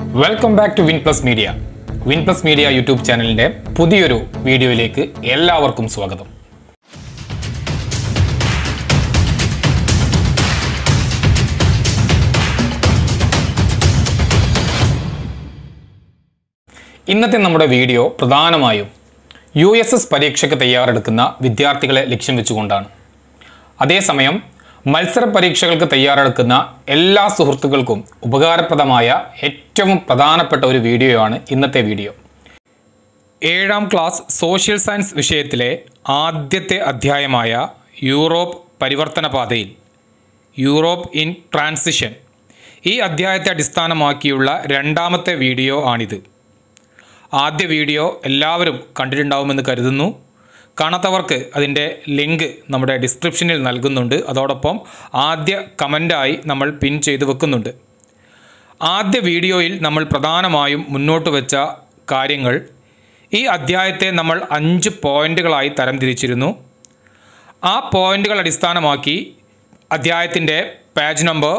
welcome back to Win Plus Media Win Plus Media YouTube ചാനലിൻ്റെ പുതിയൊരു വീഡിയോയിലേക്ക് എല്ലാവർക്കും സ്വാഗതം ഇന്നത്തെ നമ്മുടെ വീഡിയോ പ്രധാനമായും യു എസ് എസ് പരീക്ഷയ്ക്ക് തയ്യാറെടുക്കുന്ന വിദ്യാർത്ഥികളെ ലക്ഷ്യം വെച്ചുകൊണ്ടാണ് അതേസമയം മത്സര പരീക്ഷകൾക്ക് തയ്യാറെടുക്കുന്ന എല്ലാ സുഹൃത്തുക്കൾക്കും ഉപകാരപ്രദമായ ഏറ്റവും പ്രധാനപ്പെട്ട ഒരു വീഡിയോയാണ് ഇന്നത്തെ വീഡിയോ ഏഴാം ക്ലാസ് സോഷ്യൽ സയൻസ് വിഷയത്തിലെ ആദ്യത്തെ അധ്യായമായ യൂറോപ്പ് പരിവർത്തന പാതയിൽ യൂറോപ്പ് ഇൻ ട്രാൻസിഷൻ ഈ അധ്യായത്തെ അടിസ്ഥാനമാക്കിയുള്ള രണ്ടാമത്തെ വീഡിയോ ആണിത് ആദ്യ വീഡിയോ എല്ലാവരും കണ്ടിട്ടുണ്ടാവുമെന്ന് കരുതുന്നു കാണാത്തവർക്ക് അതിൻ്റെ ലിങ്ക് നമ്മുടെ ഡിസ്ക്രിപ്ഷനിൽ നൽകുന്നുണ്ട് അതോടൊപ്പം ആദ്യ കമൻ്റായി നമ്മൾ പിൻ ചെയ്ത് വെക്കുന്നുണ്ട് ആദ്യ വീഡിയോയിൽ നമ്മൾ പ്രധാനമായും മുന്നോട്ട് വെച്ച കാര്യങ്ങൾ ഈ അധ്യായത്തെ നമ്മൾ അഞ്ച് പോയിന്റുകളായി തരംതിരിച്ചിരുന്നു ആ പോയിന്റുകൾ അടിസ്ഥാനമാക്കി അധ്യായത്തിൻ്റെ page number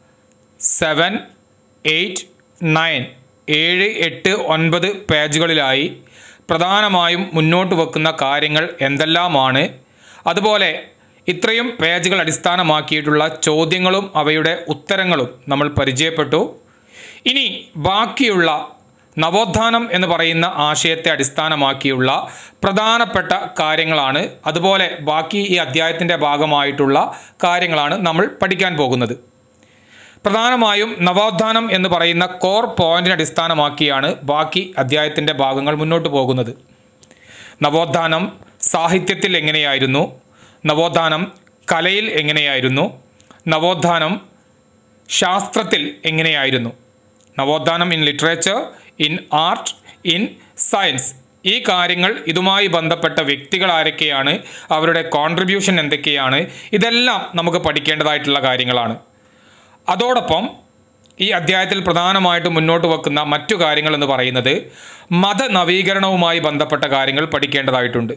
seven eight nine ഏഴ് എട്ട് ഒൻപത് പേജുകളിലായി പ്രധാനമായും മുന്നോട്ട് വെക്കുന്ന കാര്യങ്ങൾ എന്തെല്ലാമാണ് അതുപോലെ ഇത്രയും പേജുകൾ അടിസ്ഥാനമാക്കിയിട്ടുള്ള ചോദ്യങ്ങളും അവയുടെ ഉത്തരങ്ങളും നമ്മൾ പരിചയപ്പെട്ടു ഇനി ബാക്കിയുള്ള നവോത്ഥാനം എന്ന് പറയുന്ന ആശയത്തെ അടിസ്ഥാനമാക്കിയുള്ള പ്രധാനപ്പെട്ട കാര്യങ്ങളാണ് അതുപോലെ ബാക്കി ഈ അധ്യായത്തിൻ്റെ ഭാഗമായിട്ടുള്ള കാര്യങ്ങളാണ് നമ്മൾ പഠിക്കാൻ പോകുന്നത് പ്രധാനമായും നവോത്ഥാനം എന്ന് പറയുന്ന കോർ പോയിന്റിനെ അടിസ്ഥാനമാക്കിയാണ് ബാക്കി അധ്യായത്തിൻ്റെ ഭാഗങ്ങൾ മുന്നോട്ട് പോകുന്നത് നവോത്ഥാനം സാഹിത്യത്തിൽ എങ്ങനെയായിരുന്നു നവോത്ഥാനം കലയിൽ എങ്ങനെയായിരുന്നു നവോത്ഥാനം ശാസ്ത്രത്തിൽ എങ്ങനെയായിരുന്നു നവോത്ഥാനം in literature in art in science ഈ കാര്യങ്ങൾ ഇതുമായി ബന്ധപ്പെട്ട വ്യക്തികൾ ആരൊക്കെയാണ് അവരുടെ കോൺട്രിബ്യൂഷൻ എന്തൊക്കെയാണ് ഇതെല്ലാം നമുക്ക് പഠിക്കേണ്ടതായിട്ടുള്ള കാര്യങ്ങളാണ് അതോടൊപ്പം ഈ അധ്യായത്തിൽ പ്രധാനമായിട്ടും മുന്നോട്ട് വെക്കുന്ന മറ്റു കാര്യങ്ങൾ എന്ന് പറയുന്നത് മതനവീകരണവുമായി ബന്ധപ്പെട്ട കാര്യങ്ങൾ പഠിക്കേണ്ടതായിട്ടുണ്ട്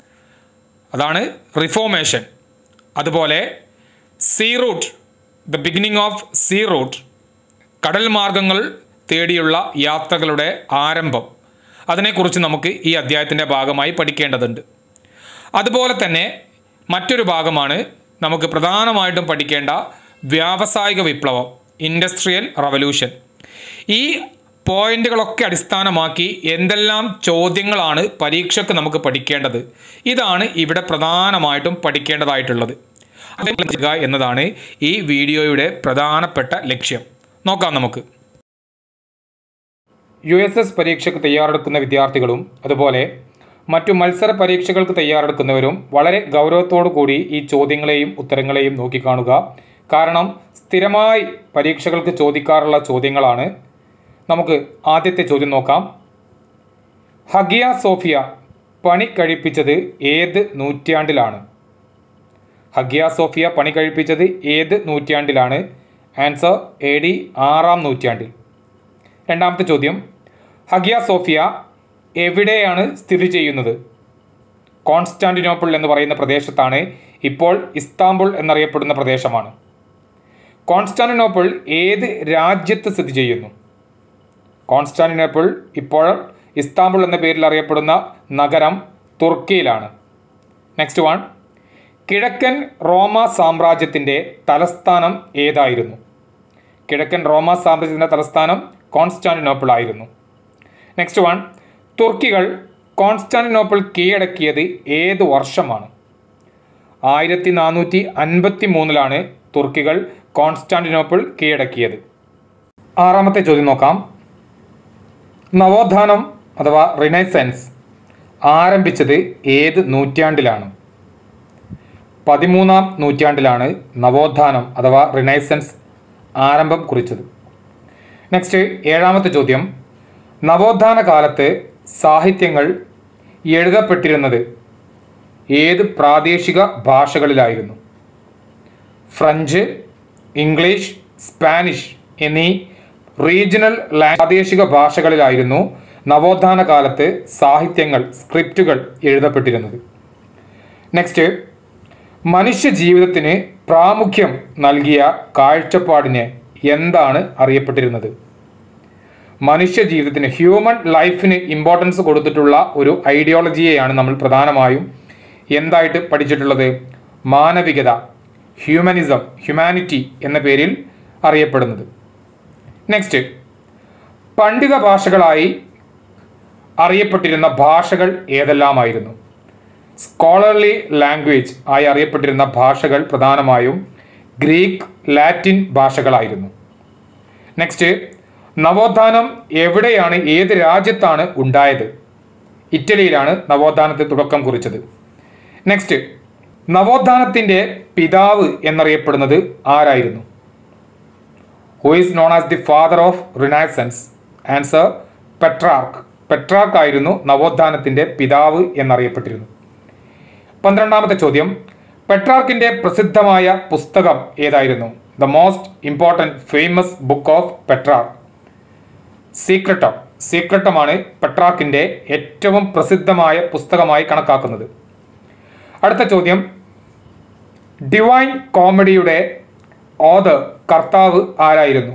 അതാണ് റിഫോർമേഷൻ അതുപോലെ sea route the beginning of sea route കടൽ മാർഗങ്ങൾ തേടിയുള്ള യാത്രകളുടെ ആരംഭം അതിനെക്കുറിച്ച് നമുക്ക് ഈ അധ്യായത്തിൻ്റെ ഭാഗമായി പഠിക്കേണ്ടതുണ്ട് അതുപോലെ തന്നെ മറ്റൊരു ഭാഗമാണ് നമുക്ക് പ്രധാനമായിട്ടും പഠിക്കേണ്ട വ്യാവസായിക വിപ്ലവം ഇൻഡസ്ട്രിയൽ റവല്യൂഷൻ ഈ പോയിന്റുകളൊക്കെ അടിസ്ഥാനമാക്കി എന്തെല്ലാം ചോദ്യങ്ങളാണ് പരീക്ഷയ്ക്ക് നമുക്ക് പഠിക്കേണ്ടത് ഇതാണ് ഇവിടെ പ്രധാനമായിട്ടും പഠിക്കേണ്ടതായിട്ടുള്ളത് അത് ചെയ്യുക എന്നതാണ് ഈ വീഡിയോയുടെ പ്രധാനപ്പെട്ട ലക്ഷ്യം നോക്കാം നമുക്ക് യു എസ് എസ് പരീക്ഷയ്ക്ക് തയ്യാറെടുക്കുന്ന വിദ്യാർത്ഥികളും അതുപോലെ മറ്റു മത്സര പരീക്ഷകൾക്ക് തയ്യാറെടുക്കുന്നവരും വളരെ ഗൗരവത്തോടു കൂടി ഈ ചോദ്യങ്ങളെയും ഉത്തരങ്ങളെയും നോക്കിക്കാണുക കാരണം സ്ഥിരമായി പരീക്ഷകൾക്ക് ചോദിക്കാറുള്ള ചോദ്യങ്ങളാണ് നമുക്ക് ആദ്യത്തെ ചോദ്യം നോക്കാം ഹഗിയ സോഫിയ പണി കഴിപ്പിച്ചത് ഏത് നൂറ്റാണ്ടിലാണ് ഹഗിയ സോഫിയ പണി കഴിപ്പിച്ചത് ഏത് നൂറ്റാണ്ടിലാണ് ആൻസർ എ ഡി ആറാം നൂറ്റാണ്ടിൽ രണ്ടാമത്തെ ചോദ്യം ഹഗിയ സോഫിയ എവിടെയാണ് സ്ഥിതി ചെയ്യുന്നത് കോൺസ്റ്റാന്റിനോപ്പിൾ എന്ന് പറയുന്ന പ്രദേശത്താണ് ഇപ്പോൾ ഇസ്താംബുൾ എന്നറിയപ്പെടുന്ന പ്രദേശമാണ് കോൺസ്റ്റാന്റിനോപ്പിൾ ഏത് രാജ്യത്ത് സ്ഥിതി ചെയ്യുന്നു കോൺസ്റ്റാന്റിനോപ്പിൾ ഇപ്പോൾ ഇസ്താംബുൾ എന്ന പേരിൽ അറിയപ്പെടുന്ന നഗരം തുർക്കിയിലാണ് നെക്സ്റ്റ് വൺ കിഴക്കൻ റോമ സാമ്രാജ്യത്തിൻ്റെ തലസ്ഥാനം ഏതായിരുന്നു കിഴക്കൻ റോമ സാമ്രാജ്യത്തിൻ്റെ തലസ്ഥാനം കോൺസ്റ്റാന്റിനോപ്പിൾ ആയിരുന്നു നെക്സ്റ്റ് വൺ തുർക്കികൾ കോൺസ്റ്റാന്റിനോപ്പിൾ കീഴടക്കിയത് ഏത് വർഷമാണ് ആയിരത്തി നാനൂറ്റി അൻപത്തി മൂന്നിലാണ് തുർക്കികൾ കോൺസ്റ്റാന്റിനോപ്പിൾ കീഴടക്കിയത് ആറാമത്തെ ചോദ്യം നോക്കാം നവോത്ഥാനം അഥവാ റിനൈസൻസ് ആരംഭിച്ചത് ഏത് നൂറ്റാണ്ടിലാണ് പതിമൂന്നാം നൂറ്റാണ്ടിലാണ് നവോത്ഥാനം അഥവാ റിനൈസൻസ് ആരംഭം കുറിച്ചത് നെക്സ്റ്റ് ഏഴാമത്തെ ചോദ്യം നവോത്ഥാന കാലത്ത് സാഹിത്യങ്ങൾ എഴുതപ്പെട്ടിരുന്നത് ഏത് പ്രാദേശിക ഭാഷകളിലായിരുന്നു ഫ്രഞ്ച് ഇംഗ്ലീഷ് സ്പാനിഷ് എന്നീ റീജിയണൽ ലാ- പ്രാദേശിക ഭാഷകളിലായിരുന്നു നവോത്ഥാന കാലത്ത് സാഹിത്യങ്ങൾ സ്ക്രിപ്റ്റുകൾ എഴുതപ്പെട്ടിരുന്നത് നെക്സ്റ്റ് മനുഷ്യ ജീവിതത്തിന് പ്രാമുഖ്യം നൽകിയ കാഴ്ചപ്പാടിനെ എന്താണ് അറിയപ്പെട്ടിരുന്നത് മനുഷ്യ ജീവിതത്തിന് ഹ്യൂമൻ ലൈഫിന് ഇമ്പോർട്ടൻസ് കൊടുത്തിട്ടുള്ള ഒരു ഐഡിയോളജിയെയാണ് നമ്മൾ പ്രധാനമായും എന്തായിട്ട് പഠിച്ചിട്ടുള്ളത് മാനവികത ഹ്യൂമനിസം ഹ്യൂമാനിറ്റി എന്ന പേരിൽ അറിയപ്പെടുന്നത് നെക്സ്റ്റ് പണ്ഡിത ഭാഷകളായി അറിയപ്പെട്ടിരുന്ന ഭാഷകൾ ഏതെല്ലാമായിരുന്നു സ്കോളർലി ലാംഗ്വേജ് ആയി അറിയപ്പെട്ടിരുന്ന ഭാഷകൾ പ്രധാനമായും ഗ്രീക്ക് ലാറ്റിൻ ഭാഷകളായിരുന്നു നെക്സ്റ്റ് നവോത്ഥാനം എവിടെയാണ് ഏത് രാജ്യത്താണ് ഉണ്ടായത് ഇറ്റലിയിലാണ് നവോത്ഥാനത്തിന് തുടക്കം കുറിച്ചത് നെക്സ്റ്റ് നവോത്ഥാനത്തിൻ്റെ പിതാവ് എന്നറിയപ്പെടുന്നത് ആരായിരുന്നു who is known as the father of renaissance answer Petrarch Petrarch ആയിരുന്നു നവോത്ഥാനത്തിൻ്റെ പിതാവ് എന്നറിയപ്പെട്ടിരുന്നു പന്ത്രണ്ടാമത്തെ ചോദ്യം പെട്രാർക്കിൻ്റെ പ്രസിദ്ധമായ പുസ്തകം ഏതായിരുന്നു the most important famous book of Petrarch Secretum സീക്രട്ടമാണ് പെട്രാക്കിൻ്റെ ഏറ്റവും പ്രസിദ്ധമായ പുസ്തകമായി കണക്കാക്കുന്നത് അടുത്ത ചോദ്യം ഡിവൈൻ കോമഡിയുടെ ഓദർ കർത്താവ് ആരായിരുന്നു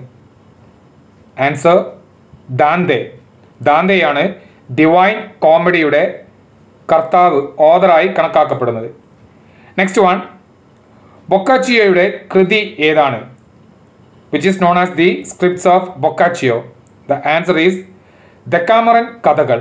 ആൻസർ ദാന്തെ ദാന്തെയാണ് ഡിവൈൻ കോമഡിയുടെ കർത്താവ് ഓദറായി കണക്കാക്കപ്പെടുന്നത് നെക്സ്റ്റ് വൺ ബൊക്കാച്ചിയോയുടെ കൃതി ഏതാണ് which is known as the scripts of Boccaccio the answer is Decameron കഥകൾ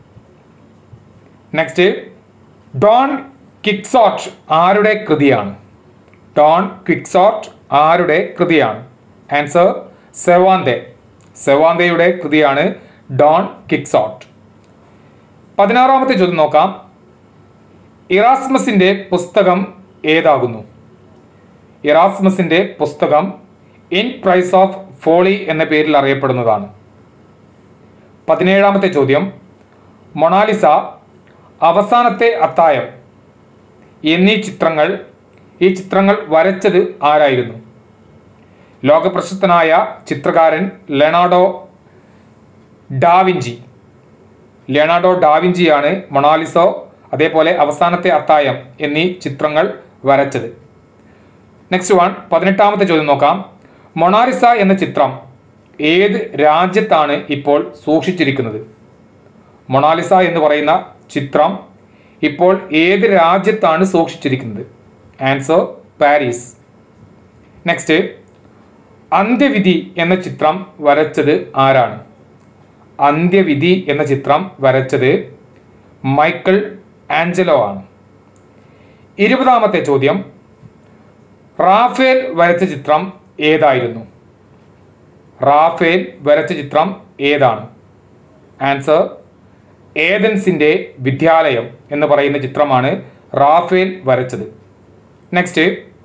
നെക്സ്റ്റ് ഡോൺ കിക്സോട്ട് ആരുടെ കൃതിയാണ് ഡോൺ ക്വിക്സോട്ട് ആരുടെ കൃതിയാണ് ആൻസർ സെവാന്തെ സെവാന്തയുടെ കൃതിയാണ് ഡോൺ കിക്സോട്ട് പതിനാറാമത്തെ ചോദ്യം നോക്കാം ഇറാസ്മസിന്റെ പുസ്തകം ഏതാകുന്നു ഇറാസ്മസിന്റെ പുസ്തകം ഇൻ പ്രൈസ് ഓഫ് ഫോളി എന്ന പേരിൽ അറിയപ്പെടുന്നതാണ് പതിനേഴാമത്തെ ചോദ്യം മൊണാലിസ അവസാനത്തെ അത്തായം എന്നീ ചിത്രങ്ങൾ ഈ ചിത്രങ്ങൾ വരച്ചത് ആരായിരുന്നു ലോകപ്രശസ്തനായ ചിത്രകാരൻ ലെനാഡോ ഡാവിഞ്ചി ലെനാഡോ ഡാവിഞ്ചിയാണ് മൊണാലിസോ അതേപോലെ അവസാനത്തെ അത്തായം എന്നീ ചിത്രങ്ങൾ വരച്ചത് നെക്സ്റ്റ് വൺ പതിനെട്ടാമത്തെ ചോദ്യം നോക്കാം മൊണാലിസ എന്ന ചിത്രം ഏത് രാജ്യത്താണ് ഇപ്പോൾ സൂക്ഷിച്ചിരിക്കുന്നത് മൊണാലിസ എന്ന് പറയുന്ന ചിത്രം ഇപ്പോൾ ഏത് രാജ്യത്താണ് സൂക്ഷിച്ചിരിക്കുന്നത് ആൻസർ പാരീസ് നെക്സ്റ്റ് അന്ത്യവിധി എന്ന ചിത്രം വരച്ചത് ആരാണ് അന്ത്യവിധി എന്ന ചിത്രം വരച്ചത് മൈക്കിൾ ആഞ്ചലോ ആണ് ഇരുപതാമത്തെ ചോദ്യം റാഫേൽ വരച്ച ചിത്രം ഏതായിരുന്നു റാഫേൽ വരച്ച ചിത്രം ഏതാണ് ആൻസർ ഏതൻസിൻ്റെ വിദ്യാലയം എന്ന് പറയുന്ന ചിത്രമാണ് റാഫേൽ വരച്ചത് നെക്സ്റ്റ്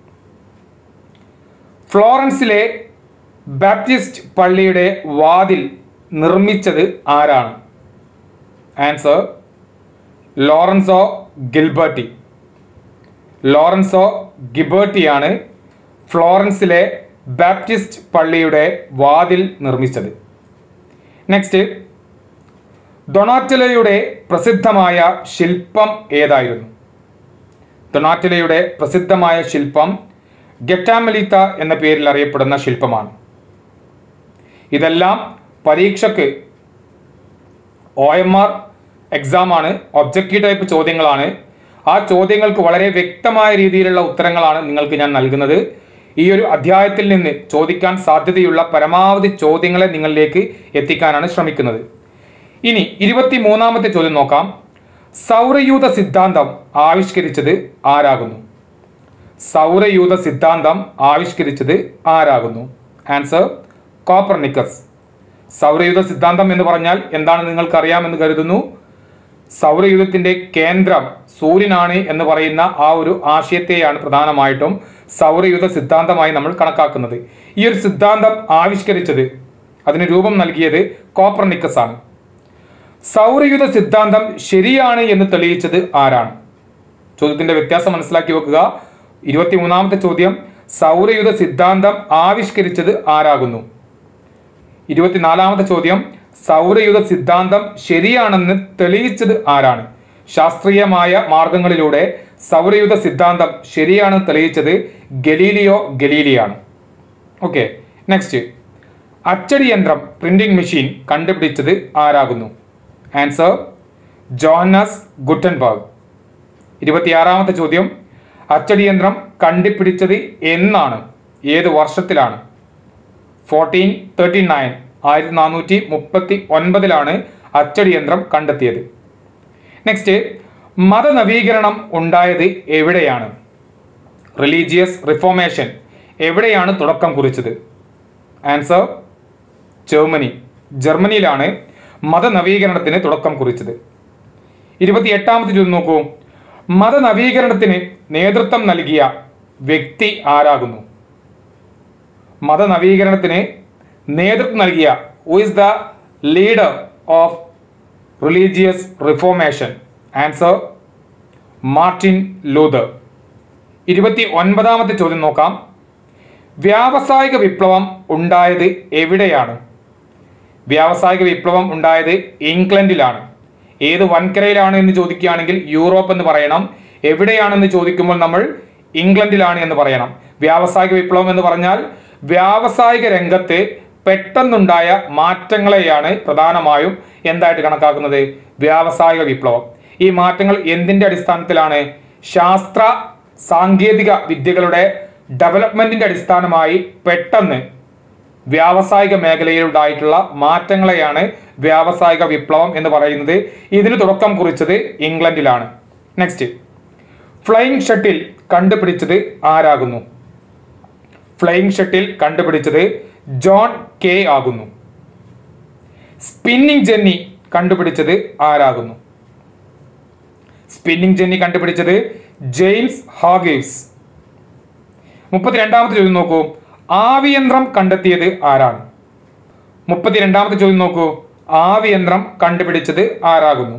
ഫ്ലോറൻസിലെ ബാപ്റ്റിസ്റ്റ് പള്ളിയുടെ വാതിൽ നിർമ്മിച്ചത് ആരാണ് ആൻസർ ലോറൻസോ ഗിൽബർട്ടി ലോറൻസോ ഗിബേർട്ടിയാണ് ഫ്ലോറൻസിലെ ബാപ്റ്റിസ്റ്റ് പള്ളിയുടെ വാതിൽ നിർമ്മിച്ചത് നെക്സ്റ്റ് ഡൊണാറ്റലയുടെ പ്രസിദ്ധമായ ശില്പം ഏതായിരുന്നു ഡൊണാറ്റലയുടെ പ്രസിദ്ധമായ ശില്പം ഗെറ്റാമലിത്ത എന്ന പേരിൽ അറിയപ്പെടുന്ന ശില്പമാണ് ഇതെല്ലാം പരീക്ഷയ്ക്ക് ഒ എം ആർ എക്സാമാണ് ഒബ്ജക്റ്റീവ് ടൈപ്പ് ചോദ്യങ്ങളാണ് ആ ചോദ്യങ്ങൾക്ക് വളരെ വ്യക്തമായ രീതിയിലുള്ള ഉത്തരങ്ങളാണ് നിങ്ങൾക്ക് ഞാൻ നൽകുന്നത് ഈ ഒരു അധ്യായത്തിൽ നിന്ന് ചോദിക്കാൻ സാധ്യതയുള്ള പരമാവധി ചോദ്യങ്ങളെ നിങ്ങളിലേക്ക് എത്തിക്കാനാണ് ശ്രമിക്കുന്നത് ഇനി ഇരുപത്തി മൂന്നാമത്തെ ചോദ്യം നോക്കാം സൗരയൂഥ സിദ്ധാന്തം ആവിഷ്കരിച്ചത് ആരാകുന്നു സൗരയൂഥ സിദ്ധാന്തം ആവിഷ്കരിച്ചത് ആരാകുന്നു ആൻസർ കോപ്പർനിക്കസ് സൗരയൂഥ സിദ്ധാന്തം എന്ന് പറഞ്ഞാൽ എന്താണ് നിങ്ങൾക്ക് അറിയാമെന്ന് കരുതുന്നു സൗരയൂഥത്തിന്റെ കേന്ദ്രം സൂര്യനാണ് എന്ന് പറയുന്ന ആ ഒരു ആശയത്തെയാണ് പ്രധാനമായിട്ടും സൗരയൂഥ സിദ്ധാന്തമായി നമ്മൾ കണക്കാക്കുന്നത് ഈ ഒരു സിദ്ധാന്തം ആവിഷ്കരിച്ചത് അതിന് രൂപം നൽകിയത് കോപ്പർനിക്കസ് ആണ് സൗരയൂഥ സിദ്ധാന്തം ശരിയാണ് എന്ന് തെളിയിച്ചത് ആരാണ് ചോദ്യത്തിന്റെ വ്യത്യാസം മനസ്സിലാക്കി വെക്കുക ഇരുപത്തിമൂന്നാമത്തെ ചോദ്യം സൗരയൂഥ സിദ്ധാന്തം ആവിഷ്കരിച്ചത് ആരാകുന്നു ഇരുപത്തിനാലാമത്തെ ചോദ്യം സൗരയൂഥ സിദ്ധാന്തം ശരിയാണെന്ന് തെളിയിച്ചത് ആരാണ് ശാസ്ത്രീയമായ മാർഗങ്ങളിലൂടെ സൗരയൂഥ സിദ്ധാന്തം ശരിയാണെന്ന് തെളിയിച്ചത് ഗലീലിയോ ഗലീലിയാണ് ഓക്കെ നെക്സ്റ്റ് അച്ചടി യന്ത്രം പ്രിന്റിംഗ് മെഷീൻ കണ്ടുപിടിച്ചത് ആരാകുന്നു ആൻസർ ജോഹന്നസ് ഗുട്ടൻബർഗ് ഇരുപത്തിയാറാമത്തെ ചോദ്യം അച്ചടി യന്ത്രം കണ്ടുപിടിച്ചത് എന്നാണ് ഏത് വർഷത്തിലാണ് ഫോർട്ടീൻ തേർട്ടി നയൻ ആയിരത്തി നാനൂറ്റി മുപ്പത്തി ഒൻപതിലാണ് അച്ചടി യന്ത്രം കണ്ടെത്തിയത് നെക്സ്റ്റ് മതനവീകരണം ഉണ്ടായത് എവിടെയാണ് റിലീജിയസ് റിഫോർമേഷൻ എവിടെയാണ് തുടക്കം കുറിച്ചത് ആൻസർ ജർമ്മനി ജർമ്മനിയിലാണ് മതനവീകരണത്തിന് തുടക്കം കുറിച്ചത് ഇരുപത്തി എട്ടാമത്തെ ചോദ്യം നോക്കൂ മതനവീകരണത്തിന് നേതൃത്വം നൽകിയ വ്യക്തി ആരാകുന്നു മതനവീകരണത്തിന് നേതൃത്വം നൽകിയ who is the leader of religious reformation answer Martin Luther ഇരുപത്തി ഒൻപതാമത്തെ ചോദ്യം നോക്കാം വ്യാവസായിക വിപ്ലവം ഉണ്ടായത് എവിടെയാണ് വ്യാവസായിക വിപ്ലവം ഉണ്ടായത് ഇംഗ്ലണ്ടിലാണ് ഏത് വൻകരയിലാണ് എന്ന് ചോദിക്കുകയാണെങ്കിൽ യൂറോപ്പ് എന്ന് പറയണം എവിടെയാണെന്ന് ചോദിക്കുമ്പോൾ നമ്മൾ ഇംഗ്ലണ്ടിലാണ് എന്ന് പറയണം വ്യാവസായിക വിപ്ലവം എന്ന് പറഞ്ഞാൽ വ്യാവസായിക രംഗത്ത് പെട്ടെന്നുണ്ടായ മാറ്റങ്ങളെയാണ് പ്രധാനമായും എന്തായിട്ട് കണക്കാക്കുന്നത് വ്യാവസായിക വിപ്ലവം ഈ മാറ്റങ്ങൾ എന്തിന്റെ അടിസ്ഥാനത്തിലാണ് ശാസ്ത്ര സാങ്കേതിക വിദ്യകളുടെ ഡെവലപ്മെന്റിന്റെ അടിസ്ഥാനമായി പെട്ടെന്ന് വ്യാവസായിക മേഖലയിൽ ഉണ്ടായിട്ടുള്ള മാറ്റങ്ങളെയാണ് വ്യാവസായിക വിപ്ലവം എന്ന് പറയുന്നത് ഇതിന് തുടക്കം കുറിച്ചത് ഇംഗ്ലണ്ടിലാണ് നെക്സ്റ്റ് ഫ്ലൈയിങ് ഷട്ടിൽ കണ്ടുപിടിച്ചത് ആരാകുന്നു ഫ്ലൈയിങ് ഷട്ടിൽ കണ്ടുപിടിച്ചത് ജോൺ കെ ആകുന്നു സ്പിന്നിങ് ജെന്നി കണ്ടുപിടിച്ചത് ആരാകുന്നു സ്പിന്നിങ് ജെന്നി കണ്ടുപിടിച്ചത് ജെയിംസ് ഹാഗേവ്സ് മുപ്പത്തിരണ്ടാമത്തെ ചോദ്യം നോക്കൂ ആവിയന്ത്രം കണ്ടെത്തിയത് ആരാണ് മുപ്പത്തിരണ്ടാമത്തെ ചോദ്യം നോക്കൂ ആവിയന്ത്രം കണ്ടുപിടിച്ചത് ആരാകുന്നു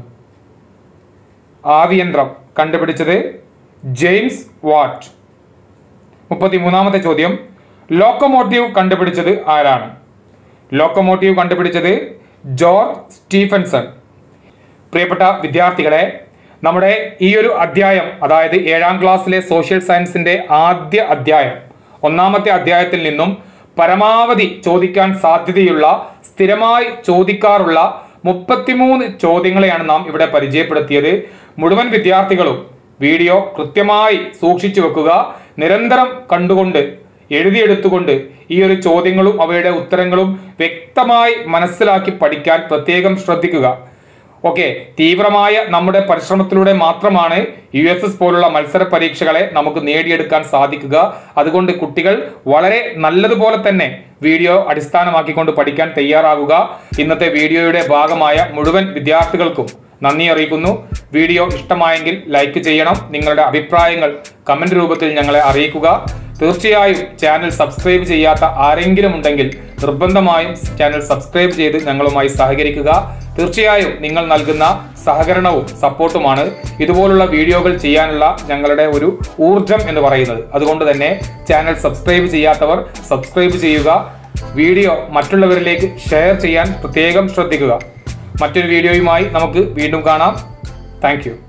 ആവിയന്ത്രം കണ്ടുപിടിച്ചത് ജെയിംസ് വാട്ട് മുപ്പത്തിമൂന്നാമത്തെ ചോദ്യം ലോക്കോമോട്ടീവ് കണ്ടുപിടിച്ചത് ആരാണ് ലോക്കോമോട്ടീവ് കണ്ടുപിടിച്ചത് ജോർജ് സ്റ്റീഫൻസൺ പ്രിയപ്പെട്ട വിദ്യാർത്ഥികളെ നമ്മുടെ ഈ ഒരു അധ്യായം അതായത് ഏഴാം ക്ലാസ്സിലെ സോഷ്യൽ സയൻസിന്റെ ആദ്യ അധ്യായം ഒന്നാമത്തെ അധ്യായത്തിൽ നിന്നും പരമാവധി ചോദിക്കാൻ സാധ്യതയുള്ള സ്ഥിരമായി ചോദിക്കാറുള്ള മുപ്പത്തിമൂന്ന് ചോദ്യങ്ങളെയാണ് നാം ഇവിടെ പരിചയപ്പെടുത്തിയത് മുഴുവൻ വിദ്യാർത്ഥികളും വീഡിയോ കൃത്യമായി സൂക്ഷിച്ചു വെക്കുക നിരന്തരം കണ്ടുകൊണ്ട് എഴുതിയെടുത്തുകൊണ്ട് ഈ ഒരു ചോദ്യങ്ങളും അവയുടെ ഉത്തരങ്ങളും വ്യക്തമായി മനസ്സിലാക്കി പഠിക്കാൻ പ്രത്യേകം ശ്രദ്ധിക്കുക ഓക്കെ തീവ്രമായ നമ്മുടെ പരിശ്രമത്തിലൂടെ മാത്രമാണ് യു എസ് എസ് പോലുള്ള മത്സര പരീക്ഷകളെ നമുക്ക് നേടിയെടുക്കാൻ സാധിക്കുക അതുകൊണ്ട് കുട്ടികൾ വളരെ നല്ലതുപോലെ തന്നെ വീഡിയോ അടിസ്ഥാനമാക്കിക്കൊണ്ട് പഠിക്കാൻ തയ്യാറാകുക ഇന്നത്തെ വീഡിയോയുടെ ഭാഗമായ മുഴുവൻ വിദ്യാർത്ഥികൾക്കും നന്ദി അറിയിക്കുന്നു വീഡിയോ ഇഷ്ടമായെങ്കിൽ ലൈക്ക് ചെയ്യണം നിങ്ങളുടെ അഭിപ്രായങ്ങൾ കമന്റ് രൂപത്തിൽ ഞങ്ങളെ അറിയിക്കുക തീർച്ചയായും ചാനൽ സബ്സ്ക്രൈബ് ചെയ്യാത്ത ആരെങ്കിലും ഉണ്ടെങ്കിൽ നിർബന്ധമായും ചാനൽ സബ്സ്ക്രൈബ് ചെയ്ത് ഞങ്ങളുമായി സഹകരിക്കുക തീർച്ചയായും നിങ്ങൾ നൽകുന്ന സഹകരണവും സപ്പോർട്ടുമാണ് ഇതുപോലുള്ള വീഡിയോകൾ ചെയ്യാനുള്ള ഞങ്ങളുടെ ഒരു ഊർജം എന്ന് പറയുന്നത് അതുകൊണ്ട് തന്നെ ചാനൽ സബ്സ്ക്രൈബ് ചെയ്യാത്തവർ സബ്സ്ക്രൈബ് ചെയ്യുക വീഡിയോ മറ്റുള്ളവരിലേക്ക് ഷെയർ ചെയ്യാൻ പ്രത്യേകം ശ്രദ്ധിക്കുക മറ്റൊരു വീഡിയോയുമായി നമുക്ക് വീണ്ടും കാണാം താങ്ക്